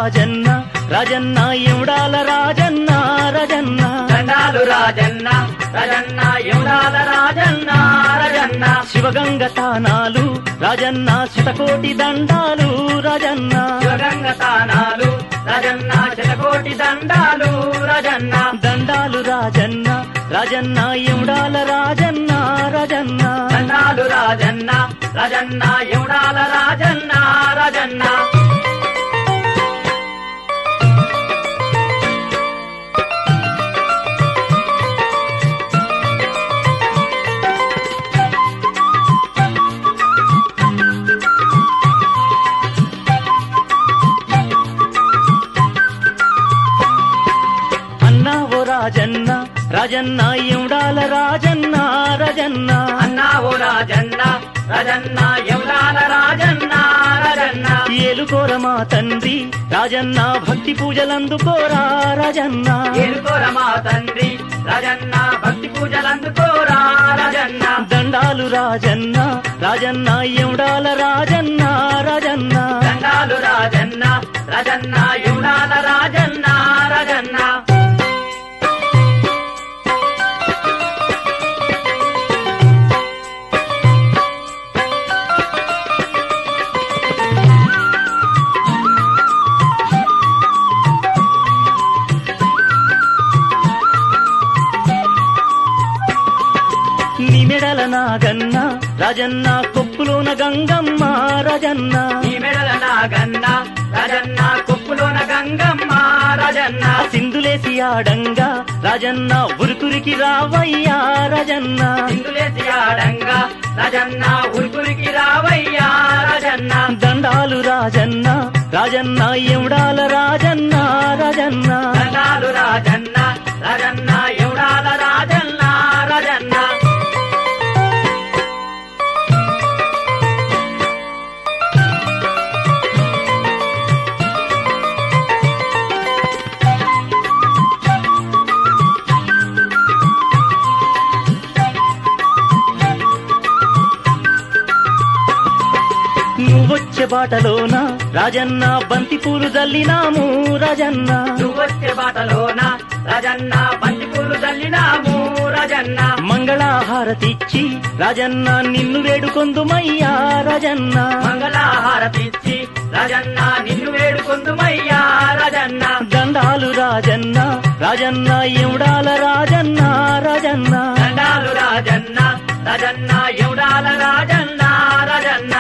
రాజన్న రాజన్న ఎముడాల రాజన్న రాజన్న దండాలు రాజన్న రాజన్న యముడాల రాజన్న రాజన్న శివగంగ తానాలు రాజన్న శతకోటి దండాలు రాజన్న శివగంగ తానాలు రాజన్న శతకోటి దండాలు రాజన్న దండాలు రాజన్న రాజన్న ఎముడాల రాజన్న రాజన్న దండాలు రాజన్న రాజన్న యముడాల రాజన్న రాజన్న అన్నా ఓ రాజన్న రాజన్న ఎముడాల రాజన్న రాజన్న అన్నావు రాజన్న రాజన్న యముడాల రాజన్న రాజన్న ఏలుకోర మా తండ్రి రాజన్న భక్తి పూజలందుకోరా రాజన్న ఏలుకోర మా తండ్రి రాజన్న భక్తి పూజలందుకోరా రాజన్న దండాలు రాజన్న రాజన్న ఎముడాల రాజన్న రాజన్న దండాలు రాజన్న రాజన్న యముడాల రాజన్న రాజన్న నిమెడల నాగన్న రాజన్న కొప్పులోన గంగమ్మ రాజన్న ఈ మెడల నాగన్న రాజన్న కొప్పులోన గంగమ్మ రాజన్న సింధులేసి ఆడంగా రాజన్న ఉరుకురికి రావయ్యా రాజన్న సింధులేసి ఆడంగా రాజన్న ఉరుకురికి రావయ్యా రాజన్న దండాలు రాజన్న రాజన్న ఎముడాల రాజన్న రాజన్న దండాలు రాజన్న రాజన్న యముడాల రాజన్న రాజన్న నువ్వొచ్చే బాటలోన రాజన్న బంతి పూలు జల్లినాము రాజన్న నువ్వొచ్చే బాటలోన రాజన్న బంతి పూలు చల్లినాము రాజన్న మంగళహారతిచ్చి రాజన్న నిన్ను వేడుకొందుమయ్యా రాజన్న మంగళహారతిచ్చి రాజన్న నిన్ను వేడుకొందుమయ్యా రాజన్న దండాలు రాజన్న రాజన్న ఎముడాల రాజన్న రాజన్న దండాలు రాజన్న రాజన్న యముడాల రాజన్న రాజన్న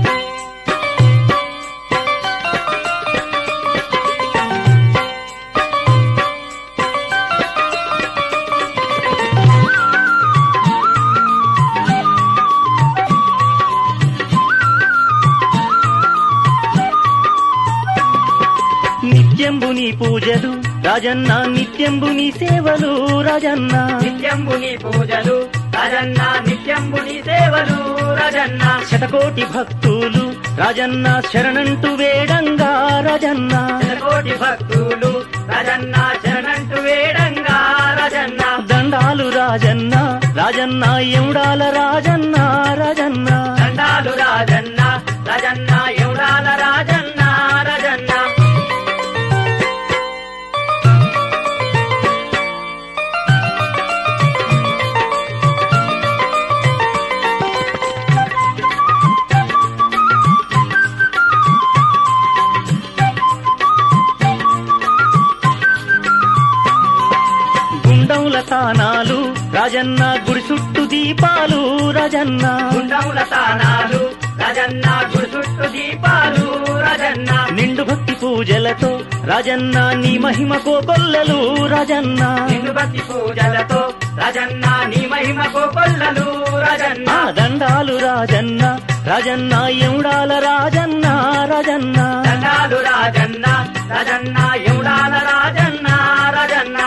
నిత్యంబు నీ పూజలు రాజన్న నిత్యంబు నీ సేవలు రాజన్న నిత్యంబు నీ పూజలు రాజన్న నిత్యంబు నీ సేవలు రాజన్న శతకోటి భక్తులు రాజన్న శరణంటూ వేడంగా రాజన్న కోటి భక్తులు రాజన్న శరణంటూ వేడంగా రాజన్న దండాలు రాజన్న రాజన్న ఎముడాల రాజన్న రాజన్న దండాలు రాజన్న రాజన్న యముడాల రాజన్న రాజన్న గుండముల తానాలు రాజన్న గుడి చుట్టూ దీపాలు రాజన్న గుండముల తానాలు రాజన్న గుడి చుట్టూ దీపాలు రాజన్న నిండు భక్తి పూజలతో రాజన్న నీ మహిమ కోకొల్లలు రాజన్న నిన్ను భక్తి పూజలతో రాజన్న నీ మహిమ కోకొల్లలు రాజన్న ఆ దండాలు రాజన్న రాజన్న ఎముడాల రాజన్న రాజన్న దండాలు రాజన్న రాజన్న యముడాల రాజన్న రాజన్న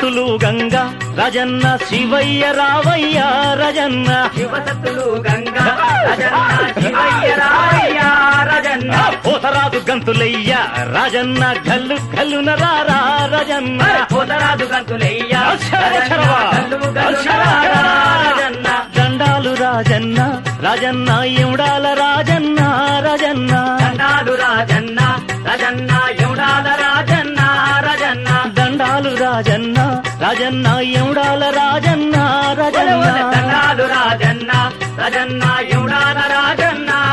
శివసత్తులు గంగా రాజన్న శివయ్య రావయ్య రాజన్న శివసత్తులు గంగా రాజన్న శివయ్య రావయ్య రాజన్న పోతరాదు గంతులయ్య రాజన్న గల్లు గల్లున రారా రాజన్న పోతరాజు గంతులయ్య అక్షర అక్షరవా. గల్లు గల్లు అక్షర నరారా రాజన్న దండాలు రాజన్న రాజన్న ఎముడాల రాజన్న రాజన్న దండాలు రాజన్న రాజన్న ఎవడాల రాజన్న రాజన్న దండాలు రాజన్న రాజన్న ఎముడాల రాజన్న ఒలె ఒలె రాజన్న దండాలు రాజన్న రాజన్న ఎవడాల రాజన్న